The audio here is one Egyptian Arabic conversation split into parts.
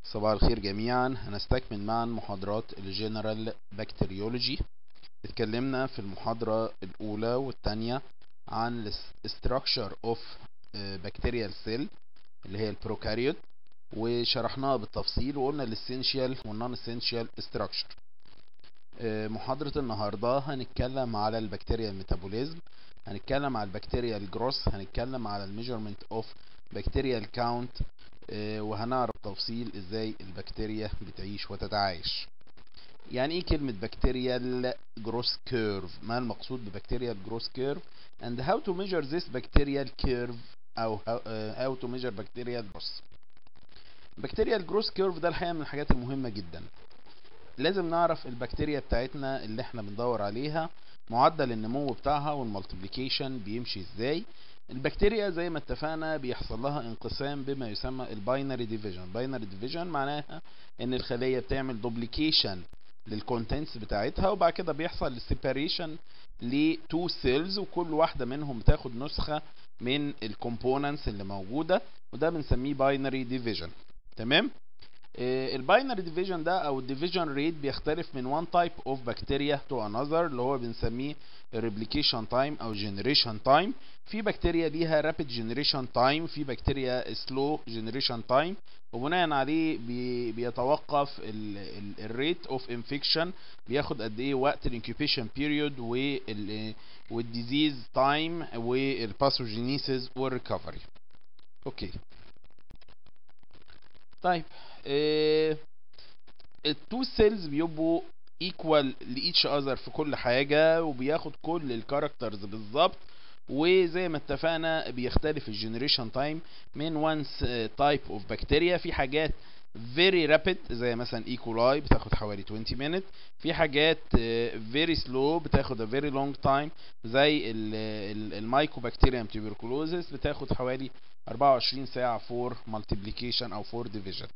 صباح الخير جميعا هنستكمل معا محاضرات الجنرال بكتيريولوجي اتكلمنا في المحاضرة الأولى والثانية عن structure of bacterial cell اللي هي البروكاريوت وشرحناها بالتفصيل وقلنا الاسينشال والنون اسينشال structure محاضرة النهاردة هنتكلم على البكتيريا الميتابوليزم هنتكلم على البكتيريا الجروس هنتكلم على الميجرمنت اوف بكتيريا الكاونت وهنعرف تفصيل ازاي البكتيريا بتعيش وتتعايش يعني ايه كلمة بكتيريال جروس كيرف ما المقصود ببكتيريال جروس كيرف and how to measure this bacterial curve او how to measure bacterial growth بكتيريال جروس كيرف ده الحقيقة من الحاجات المهمة جدا لازم نعرف البكتيريا بتاعتنا اللي احنا بندور عليها معدل النمو بتاعها والمالتيبليكيشن بيمشي ازاي البكتيريا زي ما اتفقنا بيحصل لها انقسام بما يسمى الباينري ديفيجن باينري ديفيجن معناها ان الخليه بتعمل دوبليكيشن للكونتنتس بتاعتها وبعد كده بيحصل السيباريشن لتو سيلز وكل واحده منهم بتاخد نسخه من الكومبوننتس اللي موجوده وده بنسميه باينري ديفيجن تمام الباينري ديفيجن ده او الديفيجن ريت بيختلف من وان تايب اوف بكتيريا تو انذر اللي هو بنسميه ريبليكيشن تايم او جنريشن تايم في بكتيريا ليها رابيد جنريشن تايم في بكتيريا سلو جنريشن تايم وبناء عليه بي بيتوقف الريت اوف انفكشن بياخد قد ايه وقت الانكيوبيشن بيريود والديزيز تايم والباثوجينيسيس والريكفري اوكي طيب اه التو سيلز بيبقوا ايكوال لايتش اذر في كل حاجه وبياخد كل الكاركترز بالظبط وزي ما اتفقنا بيختلف الجنريشن تايم من وانس تايب اوف بكتيريا في حاجات very rapid زي مثلا ايكولاي بتاخد حوالي 20 minute في حاجات very slow بتاخد a very long time زي المايكوبكتيريم tuberculosis بتاخد حوالي 24 ساعة for multiplication أو for division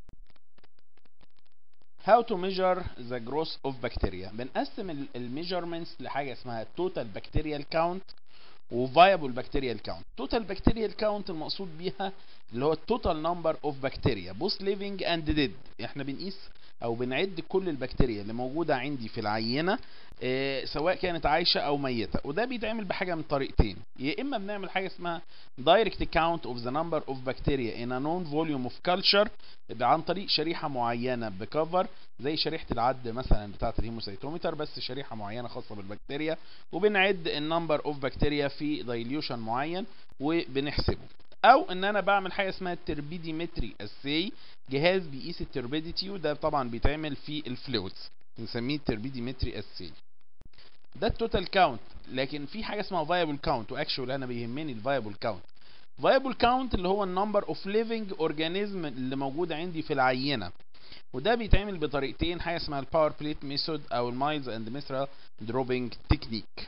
how to measure the growth of bacteria بنقسم الميجرمنتس لحاجة اسمها total bacterial count وفايبل بكتيريال كاونت توتال بكتيريال كاونت المقصود بيها اللي هو التوتال نمبر اوف بكتيريا بوث ليفنج اند ديد احنا بنقيس او بنعد كل البكتيريا اللي موجوده عندي في العينه اه سواء كانت عايشه او ميته وده بيتعمل بحاجه من طريقتين يا اما بنعمل حاجه اسمها دايركت كاونت اوف ذا نمبر اوف بكتيريا ان ا نون فوليوم اوف كلتشر عن طريق شريحه معينه بكفر زي شريحه العد مثلا بتاعه الهيموسيتومتر بس شريحه معينه خاصه بالبكتيريا وبنعد النمبر اوف بكتيريا في دايليوشن معين وبنحسبه او ان انا بعمل حاجه اسمها التربيديمتري اسي جهاز بيقيس التربيديتي وده طبعا بيتعمل في الفلويدز بنسميه التربيديمتري اسي ده التوتال كاونت لكن في حاجه اسمها فايبل كاونت واكشوال انا بيهمني الفايبل كاونت فايبل كاونت اللي هو النمبر اوف ليفنج اورجانيزم اللي موجود عندي في العينه وده بيتعمل بطريقتين حاجه اسمها الباور بليت ميثود او المايلز اند ميثرال دروبنج تكنيك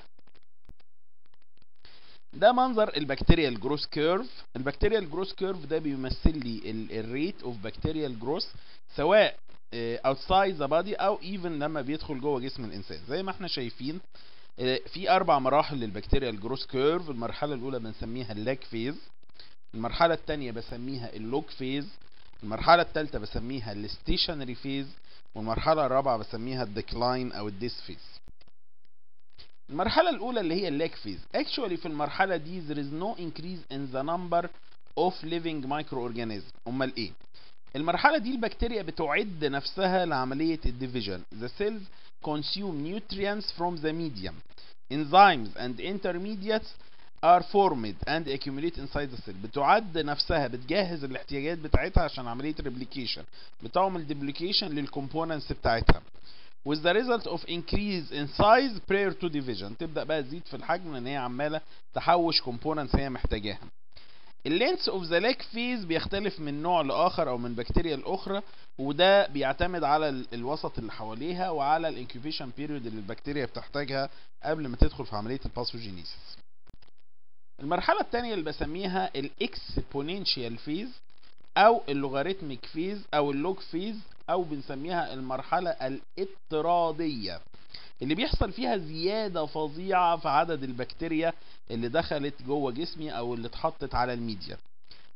ده منظر البكتيريا الجروس كيرف البكتيريا الجروس كيرف ده بيمثل لي الريت اوف بكتيريا الجروس سواء اوتسايد ذا بادي او ايفن لما بيدخل جوه جسم الانسان زي ما احنا شايفين في اربع مراحل للبكتيريا الجروس كيرف المرحله الاولى بنسميها اللاج فيز المرحله الثانيه بسميها اللوج فيز المرحله الثالثه بسميها الستيشنري فيز والمرحله الرابعه بسميها الديكلاين او الديس فيز المرحلة الأولى اللي هي اللاك فيز actually في المرحلة دي there is no increase in the number of living microorganisms أمال إيه؟ المرحلة دي البكتيريا بتعد نفسها لعملية الديفيجن the cells consume nutrients from the medium enzymes and intermediates are formed and accumulate inside the cell بتعد نفسها بتجهز الاحتياجات بتاعتها عشان عملية replication بتعمل duplication للكومبوننتس بتاعتها with the result of increase in size prior to division تبدأ بقى تزيد في الحجم لأن هي عمالة تحوش components هي محتاجاها اللينس اوف ذا لاك فيز بيختلف من نوع لاخر او من بكتيريا لاخرى وده بيعتمد على الوسط اللي حواليها وعلى الانكيوبيشن بيريود اللي البكتيريا بتحتاجها قبل ما تدخل في عمليه الباثوجينيسيس المرحله الثانيه اللي بسميها الاكسبوننشال فيز او اللوغاريتميك فيز او اللوج فيز او بنسميها المرحله الاضطراديه اللي بيحصل فيها زياده فظيعه في عدد البكتيريا اللي دخلت جوه جسمي او اللي اتحطت على الميديا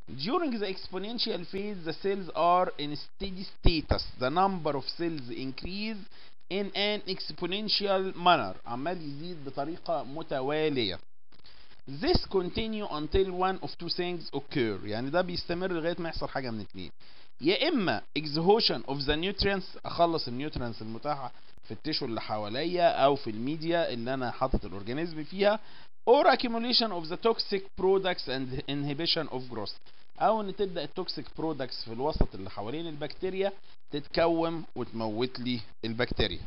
During the exponential phase, the cells are in steady status. The number of cells increase in an exponential manner. عمال يزيد بطريقة متوالية. This continue until one of two things occur. يعني ده بيستمر لغاية ما يحصل حاجة من اتنين. يا إما exhaustion of the nutrients أخلص النيوترينز المتاحة في التشو اللي حواليا أو في الميديا اللي أنا حاطط الأورجانيزم فيها or accumulation of the toxic products and inhibition of growth او ان تبدا التوكسيك برودكتس في الوسط اللي حوالين البكتيريا تتكون وتموت لي البكتيريا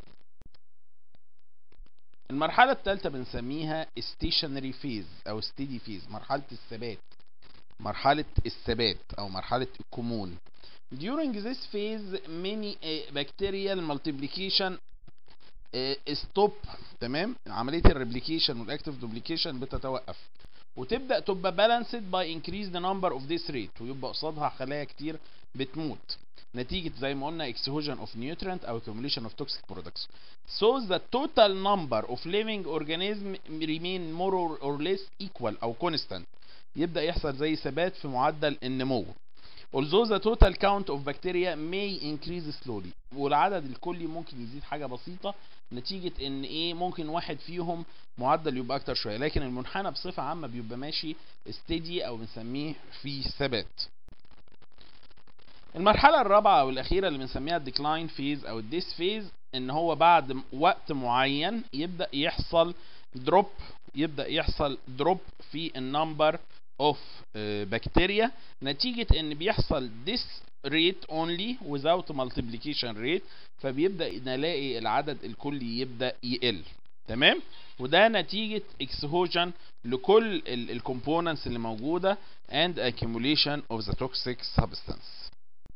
المرحلة الثالثة بنسميها stationary phase أو steady phase مرحلة الثبات مرحلة الثبات أو مرحلة الكمون During this phase many uh, bacterial multiplication uh, stop تمام عملية الريبليكيشن والاكتيف دوبليكيشن بتتوقف وتبدا تبقى balanced by increase the number of this rate ويبقى قصادها خلايا كتير بتموت نتيجة زي ما قلنا exhaustion of nutrient أو accumulation of toxic products. So the total number of living organism remain more or less equal أو constant. يبدأ يحصل زي ثبات في معدل النمو. Although the total count of bacteria may increase slowly والعدد الكلي ممكن يزيد حاجة بسيطة نتيجة ان ايه ممكن واحد فيهم معدل يبقى اكتر شوية لكن المنحنى بصفة عامة بيبقى ماشي steady او بنسميه في ثبات. المرحلة الرابعة أو الأخيرة اللي بنسميها الديكلاين فيز أو الديس فيز إن هو بعد وقت معين يبدأ يحصل دروب يبدأ يحصل دروب في النمبر اوف بكتيريا نتيجة إن بيحصل this rate only without multiplication rate فبيبدأ نلاقي العدد الكلي يبدأ يقل تمام وده نتيجة exhaustion لكل الكومبوننتس اللي موجودة and accumulation of the toxic substance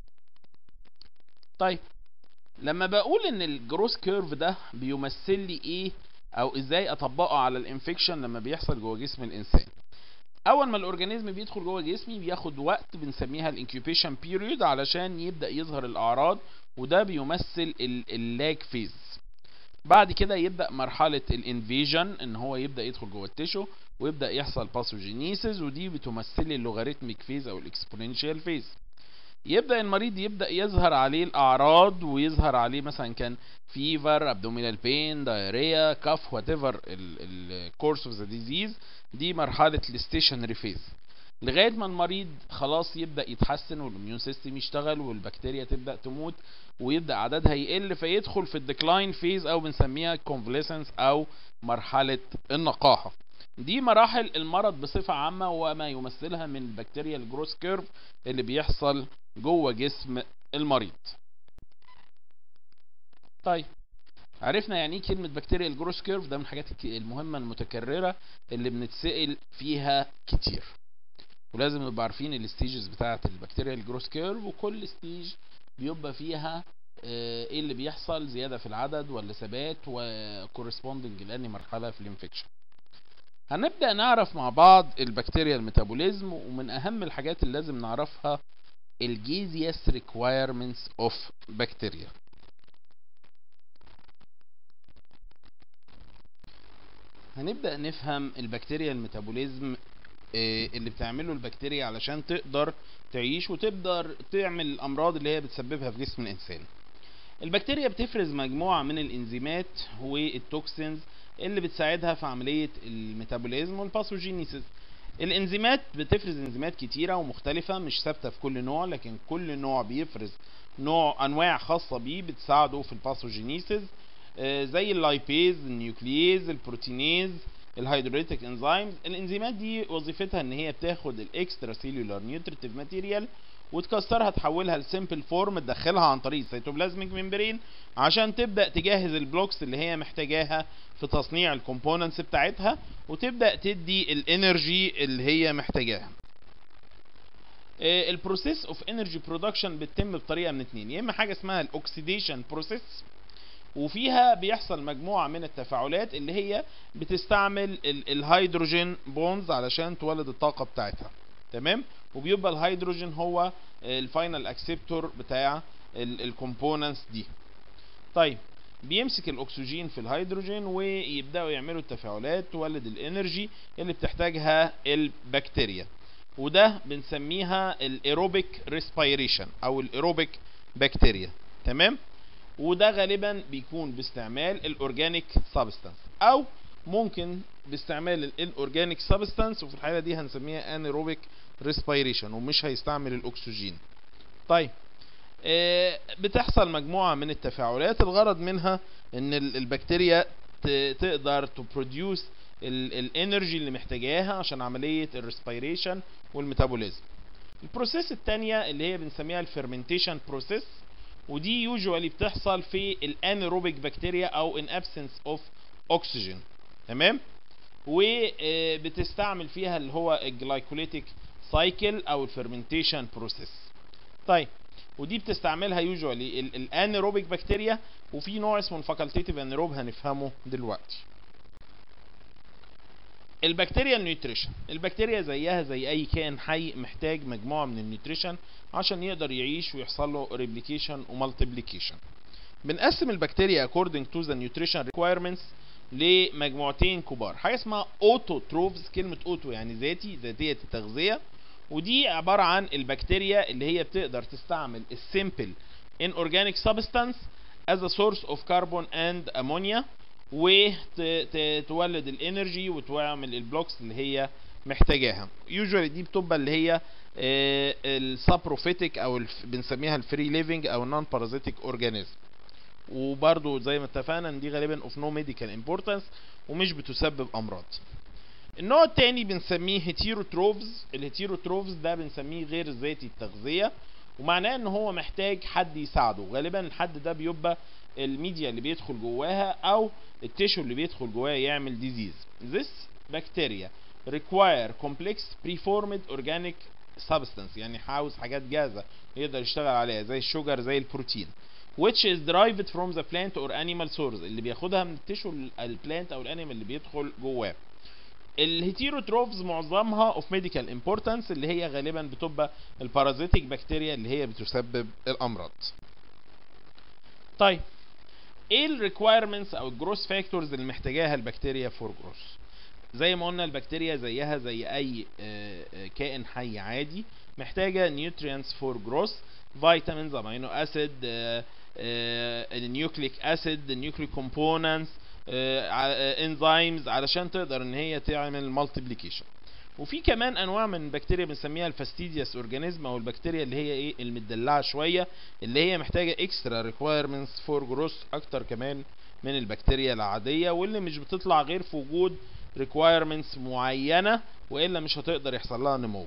طيب لما بقول ان الجروس كيرف ده بيمثل لي ايه او ازاي اطبقه على الانفكشن لما بيحصل جوه جسم الانسان اول ما الاورجانيزم بيدخل جوه جسمي بياخد وقت بنسميها الانكيوبيشن بيريود علشان يبدا يظهر الاعراض وده بيمثل اللاج فيز بعد كده يبدا مرحله الانفيجن ان هو يبدا يدخل جوه التشو ويبدا يحصل باثوجينيسيس ودي بتمثل اللوغاريتميك فيز او الاكسبوننشال فيز يبدا المريض يبدا يظهر عليه الاعراض ويظهر عليه مثلا كان فيفر ابدومينال بين دايريا كاف وات ايفر الكورس اوف ذا ديزيز دي مرحله الستيشنري فيز لغايه ما المريض خلاص يبدا يتحسن والاميون سيستم يشتغل والبكتيريا تبدا تموت ويبدا عددها يقل فيدخل في الديكلاين فيز او بنسميها كونفليسنس او مرحله النقاحه دي مراحل المرض بصفة عامة وما يمثلها من البكتيريا الجروس كيرف اللي بيحصل جوه جسم المريض طيب عرفنا يعني ايه كلمة بكتيريا الجروس كيرف ده من الحاجات المهمة المتكررة اللي بنتسأل فيها كتير ولازم نبقى عارفين الستيجز بتاعة البكتيريا الجروس كيرف وكل ستيج بيبقى فيها ايه اللي بيحصل زيادة في العدد ولا ثبات وكورسبوندنج لأني مرحلة في الانفكشن هنبدأ نعرف مع بعض البكتيريا الميتابوليزم ومن أهم الحاجات اللي لازم نعرفها الجيزياس requirements of bacteria هنبدأ نفهم البكتيريا الميتابوليزم اللي بتعمله البكتيريا علشان تقدر تعيش وتقدر تعمل الأمراض اللي هي بتسببها في جسم الإنسان البكتيريا بتفرز مجموعة من الإنزيمات والتوكسينز اللي بتساعدها في عملية الميتابوليزم والباثوجينيسيس الانزيمات بتفرز انزيمات كتيرة ومختلفة مش ثابتة في كل نوع لكن كل نوع بيفرز نوع انواع خاصة بيه بتساعده في الباثوجينيسيس آه زي اللايبيز النيوكلييز البروتينيز الهيدروليتيك انزيمز الانزيمات دي وظيفتها ان هي بتاخد الاكسترا سيلولار نيوتريتيف ماتيريال وتكسرها تحولها لسمبل فورم تدخلها عن طريق السيتوبلازميك ممبرين عشان تبدا تجهز البلوكس اللي هي محتاجاها في تصنيع الكومبوننتس بتاعتها وتبدا تدي الانرجي اللي هي محتاجاها البروسيس اوف انرجي برودكشن بتتم بطريقه من اتنين يا اما حاجه اسمها الاكسيديشن بروسيس وفيها بيحصل مجموعه من التفاعلات اللي هي بتستعمل الهيدروجين بونز علشان تولد الطاقه بتاعتها تمام وبيبقى الهيدروجين هو الفاينل اكسبتور بتاع الكومبوننتس دي طيب بيمسك الاكسجين في الهيدروجين ويبداوا يعملوا التفاعلات تولد الانرجي اللي بتحتاجها البكتيريا وده بنسميها الايروبيك ريسبيريشن او الايروبيك بكتيريا تمام وده غالبا بيكون باستعمال الاورجانيك سبستانس او ممكن باستعمال الاورجانيك سبستانس وفي الحاله دي هنسميها انيروبيك ريسبيريشن ومش هيستعمل الاكسجين طيب آه، بتحصل مجموعه من التفاعلات الغرض منها ان ال- البكتيريا ت- تقدر تبروديوس الانرجي اللي محتاجاها عشان عمليه الريسبيريشن والميتابوليزم البروسيس الثانيه اللي هي بنسميها الفيرمنتيشن بروسيس ودي يوجوالي بتحصل في الانيروبيك بكتيريا او ان ابسنس اوف اوكسجين تمام وبتستعمل فيها اللي هو الجلايكوليتيك سايكل او الفيرمنتيشن بروسيس طيب ودي بتستعملها يوجوالي الانيروبيك بكتيريا وفي نوع اسمه الفاكولتيتيف انيروب هنفهمه دلوقتي البكتيريا النيوتريشن البكتيريا زيها زي اي كائن حي محتاج مجموعه من النيوتريشن عشان يقدر يعيش ويحصل له ريبليكيشن ومالتيبليكيشن بنقسم البكتيريا according to the nutrition requirements لمجموعتين كبار حاجه اسمها اوتوتروفز كلمه اوتو يعني ذاتي ذاتيه التغذيه ودي عباره عن البكتيريا اللي هي بتقدر تستعمل السيمبل inorganic substance as a source of carbon and ammonia وتولد الانرجي وتعمل البلوكس اللي هي محتاجاها يوجوالي دي بتبقى اللي هي السابروفيتك او الف- بنسميها الفري ليفنج او النون بارازيتيك اورجانيزم وبرضو زي ما اتفقنا ان دي غالبا اوف نو ميديكال امبورتانس ومش بتسبب امراض النوع التاني بنسميه هيتيروتروفز الهيتيروتروفز ده بنسميه غير ذاتي التغذية ومعناه ان هو محتاج حد يساعده غالبا الحد ده بيبقى الميديا اللي بيدخل جواها او التيشو اللي بيدخل جواها يعمل ديزيز this bacteria require complex preformed organic substance يعني عاوز حاجات جاهزة يقدر يشتغل عليها زي الشوجر زي البروتين which is derived from the plant or animal source اللي بياخدها من التيشو البلانت او الانيمال اللي بيدخل جواه الهيتيروتروفز معظمها اوف ميديكال امبورتانس اللي هي غالبا بتبقى البارازيتيك بكتيريا اللي هي بتسبب الامراض طيب ايه الريكوايرمنتس او الجروس فاكتورز اللي محتاجاها البكتيريا فور جروس زي ما قلنا البكتيريا زيها زي اي آه، آه، كائن حي عادي محتاجه نيوتريانتس فور جروس فيتامينز امينو اسيد النيوكليك اسيد النيوكليك كومبوننتس انزيمز علشان تقدر ان هي تعمل مالتيبليكيشن وفي كمان انواع من البكتيريا بنسميها الفاستيديوس اورجانيزم او البكتيريا اللي هي ايه المدلعه شويه اللي هي محتاجه اكسترا ريكويرمنتس فور جروس اكتر كمان من البكتيريا العاديه واللي مش بتطلع غير في وجود ريكويرمنتس معينه والا مش هتقدر يحصل لها نمو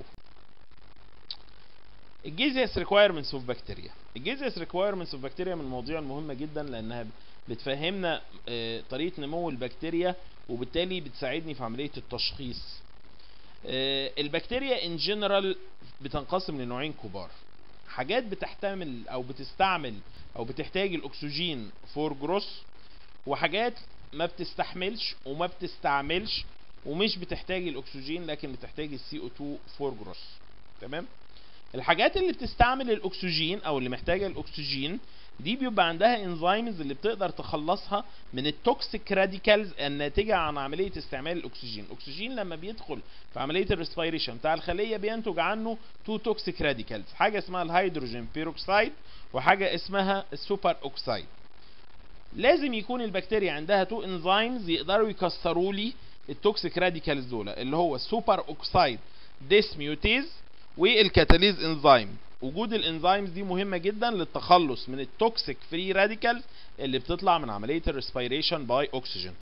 الجيزيس ريكويرمنتس اوف بكتيريا الجيزيس ريكويرمنتس اوف بكتيريا من المواضيع المهمه جدا لانها بتفهمنا آه، طريقه نمو البكتيريا وبالتالي بتساعدني في عمليه التشخيص آه، البكتيريا ان جنرال بتنقسم لنوعين كبار حاجات بتحتمل او بتستعمل او بتحتاج الاكسجين فور جروس وحاجات ما بتستحملش وما بتستعملش ومش بتحتاج الاكسجين لكن بتحتاج السي او 2 فور جروس تمام الحاجات اللي بتستعمل الاكسجين او اللي محتاجه الاكسجين دي بيبقى عندها انزيمز اللي بتقدر تخلصها من التوكسيك راديكالز الناتجه عن عمليه استعمال الاكسجين الاكسجين لما بيدخل في عمليه الريسبيريشن بتاع الخليه بينتج عنه تو توكسيك راديكالز حاجه اسمها الهيدروجين بيروكسيد وحاجه اسمها السوبر اوكسيد لازم يكون البكتيريا عندها تو انزيمز يقدروا يكسروا لي التوكسيك راديكالز دول اللي هو السوبر اوكسيد ديسميوتيز والكاتاليز انزيم وجود الانزيمز دي مهمه جدا للتخلص من التوكسيك فري راديكالز اللي بتطلع من عمليه الريسبيريشن باي اوكسجين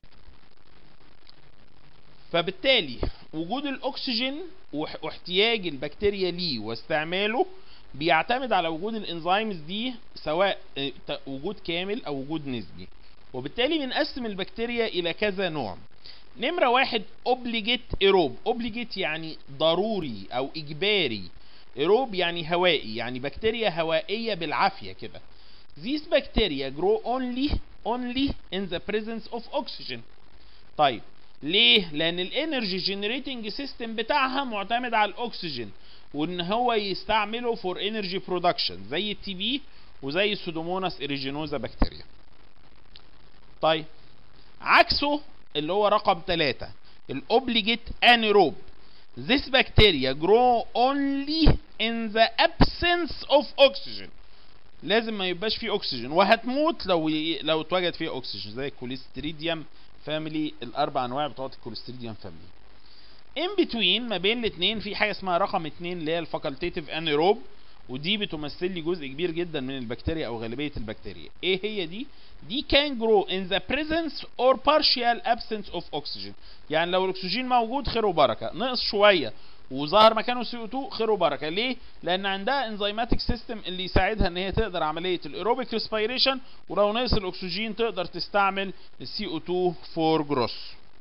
فبالتالي وجود الاكسجين واح- واحتياج البكتيريا ليه واستعماله بيعتمد على وجود الانزيمز دي سواء اه، ت- وجود كامل او وجود نسبي وبالتالي بنقسم البكتيريا الى كذا نوع نمرة واحد اوبليجيت ايروب اوبليجيت يعني ضروري او اجباري ايروب يعني هوائي يعني بكتيريا هوائية بالعافية كده These bacteria grow only only in the presence of oxygen طيب ليه؟ لأن الانرجي جنريتنج سيستم بتاعها معتمد على الأكسجين وإن هو يستعمله فور انرجي برودكشن زي التي بي وزي السودوموناس إريجينوزا بكتيريا. طيب عكسه اللي هو رقم ثلاثة الأوبليجيت انيروب this bacteria grow only in the absence of oxygen لازم ما يبقاش فيه اكسجين وهتموت لو ي... لو اتوجد فيه اكسجين زي الكوليستريديوم فاميلي الاربع انواع بتوع الكوليستريديوم فاميلي ان بتوين ما بين الاثنين في حاجه اسمها رقم اثنين اللي هي الفاكولتيتيف انيروب ودي بتمثل لي جزء كبير جدا من البكتيريا او غالبيه البكتيريا ايه هي دي دي can grow in the presence or partial absence of oxygen يعني لو الاكسجين موجود خير وبركه نقص شويه وظهر مكانه سي او 2 خير وبركه ليه لان عندها انزيماتيك سيستم اللي يساعدها ان هي تقدر عمليه الايروبيك ريسبيريشن ولو نقص الاكسجين تقدر تستعمل السي او 2 فور جروس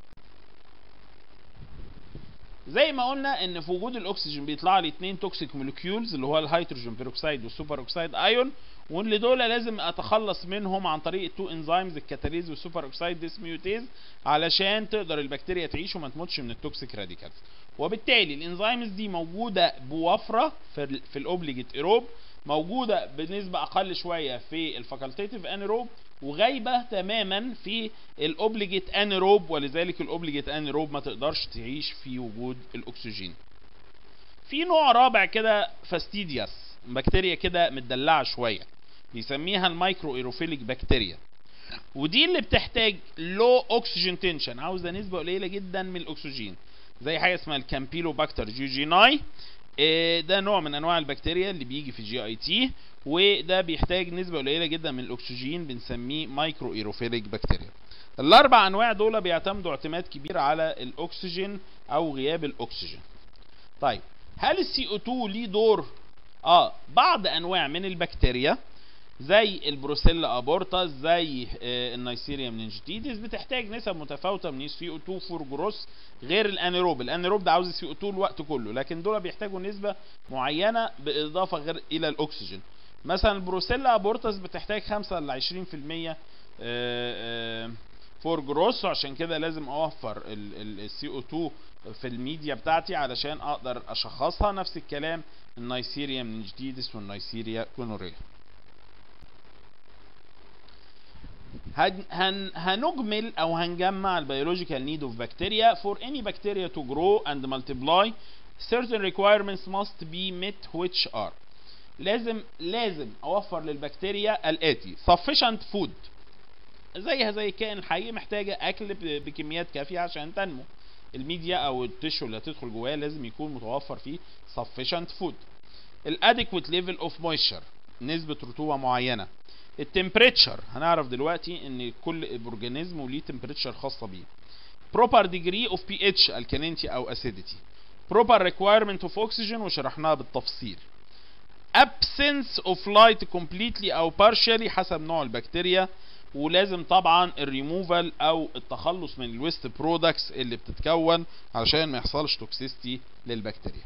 زي ما قلنا ان في وجود الاكسجين بيطلع لي اتنين توكسيك مولكيولز اللي هو الهيدروجين بيروكسيد والسوبر اوكسيد ايون واللي دول لازم اتخلص منهم عن طريق التو انزيمز الكاتاليز والسوبر اوكسيد ديسميوتيز علشان تقدر البكتيريا تعيش وما تموتش من التوكسيك راديكالز وبالتالي الانزيمز دي موجوده بوفره في ال في الاوبليجيت ايروب موجوده بنسبه اقل شويه في الفاكولتيتيف انيروب وغايبه تماما في الاوبليجيت انيروب ولذلك الاوبليجيت انيروب ما تقدرش تعيش في وجود الاكسجين في نوع رابع كده فاستيدياس بكتيريا كده متدلعه شويه بيسميها المايكرو ايروفيليك بكتيريا ودي اللي بتحتاج لو اوكسجين تنشن عاوزه نسبه قليله جدا من الاكسجين زي حاجه اسمها الكامبيلو باكتر جيوجيناي ده نوع من انواع البكتيريا اللي بيجي في جي اي تي وده بيحتاج نسبه قليله جدا من الاكسجين بنسميه مايكرو ايروفيليك بكتيريا الاربع انواع دول بيعتمدوا اعتماد كبير على الاكسجين او غياب الاكسجين طيب هل السي او 2 ليه دور اه بعض انواع من البكتيريا زي البروسيلا ابورتاس زي آه النيسيريا مننجيتيدس بتحتاج نسب متفاوته من سي او 2 فور جروس غير الانيروب الانيروب ده عاوز سي او 2 الوقت كله لكن دول بيحتاجوا نسبه معينه باضافه غير الى الاكسجين مثلا البروسيلا ابورتاس بتحتاج 5 ل 20% فور جروس عشان كده لازم اوفر السي او 2 في الميديا بتاعتي علشان اقدر اشخصها نفس الكلام النيسيريا مننجيتيدس والنيسيريا كونوريا هن هنجمل او هنجمع البيولوجيكال نيد اوف بكتيريا for any bacteria to grow and multiply certain requirements must be met which are لازم لازم اوفر للبكتيريا الاتي sufficient food زيها زي الكائن الحي محتاجه اكل بكميات كافيه عشان تنمو الميديا او التشو اللي هتدخل جواها لازم يكون متوفر فيه sufficient food الادكويت ليفل اوف مويستشر نسبه رطوبه معينه التمبريتشر هنعرف دلوقتي ان كل اورجانيزم وليه تمبريتشر خاصه بيه proper degree of pH الكالينتي او acidity proper requirement of oxygen وشرحناها بالتفصيل absence of light completely او partially حسب نوع البكتيريا ولازم طبعا الريموفال او التخلص من الويست برودكتس اللي بتتكون علشان ما يحصلش توكسيستي للبكتيريا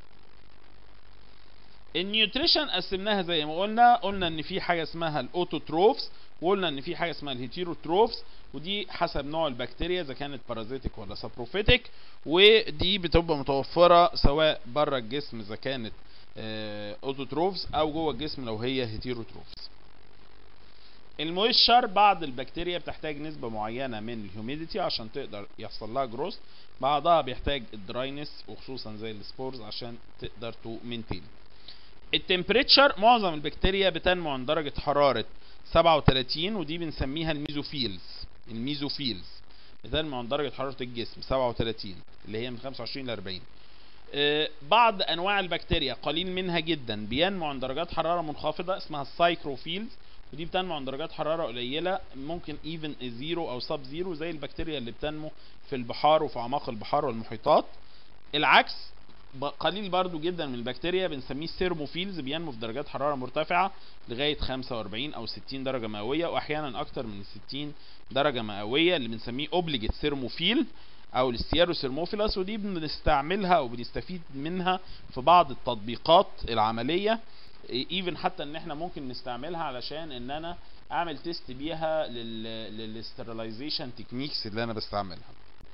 النيوتريشن قسمناها زي ما قلنا قلنا ان في حاجه اسمها الاوتوتروفز وقلنا ان في حاجه اسمها الهيتيروتروفز ودي حسب نوع البكتيريا اذا كانت بارازيتك ولا سابروفيتك ودي بتبقى متوفره سواء بره الجسم اذا كانت اوتوتروفز او جوه الجسم لو هي هيتيروتروفز المويشر بعض البكتيريا بتحتاج نسبة معينة من الهيوميديتي عشان تقدر يحصل لها جروث بعضها بيحتاج الدراينس وخصوصا زي السبورز عشان تقدر تو مينتين التمبريتشر معظم البكتيريا بتنمو عند درجة حرارة 37 ودي بنسميها الميزوفيلز الميزوفيلز بتنمو عند درجة حرارة الجسم 37 اللي هي من 25 ل 40 آه بعض انواع البكتيريا قليل منها جدا بينمو عند درجات حرارة منخفضة اسمها السايكروفيلز ودي بتنمو عند درجات حرارة قليلة ممكن ايفن زيرو او سب زيرو زي البكتيريا اللي بتنمو في البحار وفي اعماق البحار والمحيطات العكس قليل برضو جدا من البكتيريا بنسميه سيرموفيلز بينمو في درجات حرارة مرتفعة لغاية 45 او 60 درجة مئوية واحيانا اكتر من 60 درجة مئوية اللي بنسميه اوبليجيت سيرموفيل او الستيارو سيرموفيلاس ودي بنستعملها او بنستفيد منها في بعض التطبيقات العملية ايفن حتى ان احنا ممكن نستعملها علشان ان انا اعمل تيست بيها للسترلايزيشن تكنيكس اللي انا بستعملها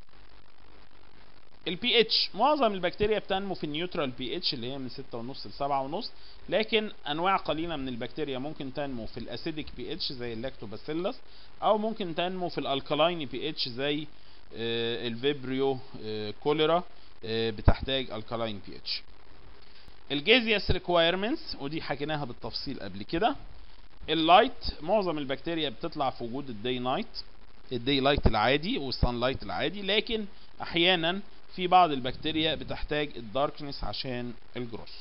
البي اتش معظم البكتيريا بتنمو في النيوترال بي اتش اللي هي من 6.5 ل 7.5 لكن انواع قليله من البكتيريا ممكن تنمو في الاسيديك بي اتش زي اللاكتوباسيلس او ممكن تنمو في الالكالاين بي اتش زي الفيبريو كوليرا آه، بتحتاج الكالاين بي اتش الجيزياس ريكوايرمنتس ودي حكيناها بالتفصيل قبل كده اللايت معظم البكتيريا بتطلع في وجود الداي نايت الداي لايت العادي والسان لايت العادي لكن احيانا في بعض البكتيريا بتحتاج الداركنس عشان الجروس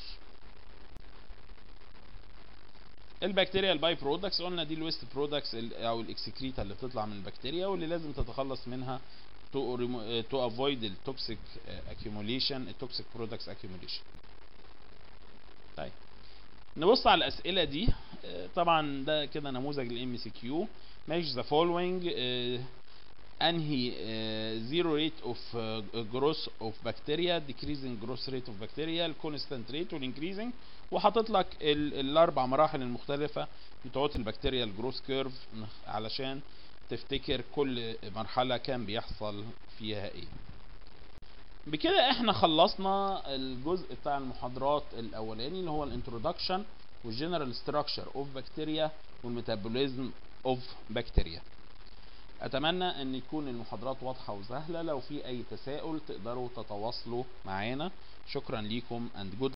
البكتيريا الباي برودكتس قلنا دي الويست برودكتس او الاكسكريتا اللي بتطلع من البكتيريا واللي لازم تتخلص منها to remo- to avoid التوكسيك accumulation التوكسيك برودكتس accumulation طيب نبص على الاسئله دي آه، طبعا ده كده نموذج للام سي كيو ماشي ذا فولوينج انهي زيرو ريت اوف جروس اوف بكتيريا ديكريزنج جروس ريت اوف بكتيريا الكونستانت ريت والانكريزنج وحاطط لك ال- الاربع مراحل المختلفه بتوعت البكتيريا الجروس كيرف علشان تفتكر كل مرحله كان بيحصل فيها ايه بكده احنا خلصنا الجزء بتاع المحاضرات الاولاني اللي هو الانترودكشن والجنرال ستراكشر اوف بكتيريا والميتابوليزم اوف بكتيريا اتمنى ان تكون المحاضرات واضحه وسهله لو في اي تساؤل تقدروا تتواصلوا معانا شكرا ليكم and good